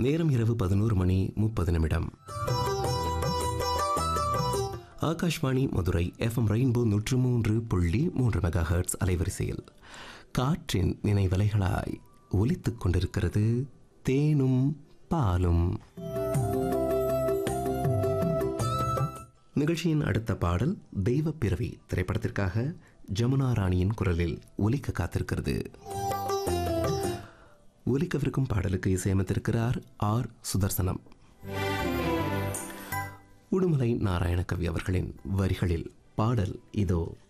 நேரம் இரவு பதினோரு மணி முப்பது நிமிடம் ஆகாஷ்வாணி மதுரை எஃப்எம் ரெயின்போ நூற்று மூன்று புள்ளி மூன்று மெகா ஹெர்ட்ஸ் அலைவரிசையில் காற்றின் நினைவலைகளாய் ஒலித்துக் கொண்டிருக்கிறது தேனும் பாலும் நிகழ்ச்சியின் அடுத்த பாடல் தெய்வ பிறவி திரைப்படத்திற்காக ஜமுனா ராணியின் குரலில் ஒலிக்க காத்திருக்கிறது ஒலிக்கவிருக்கும் பாடலுக்கு இசையமைத்திருக்கிறார் ஆர் சுதர்சனம் உடுமலை நாராயணகவி அவர்களின் வரிகளில் பாடல் இதோ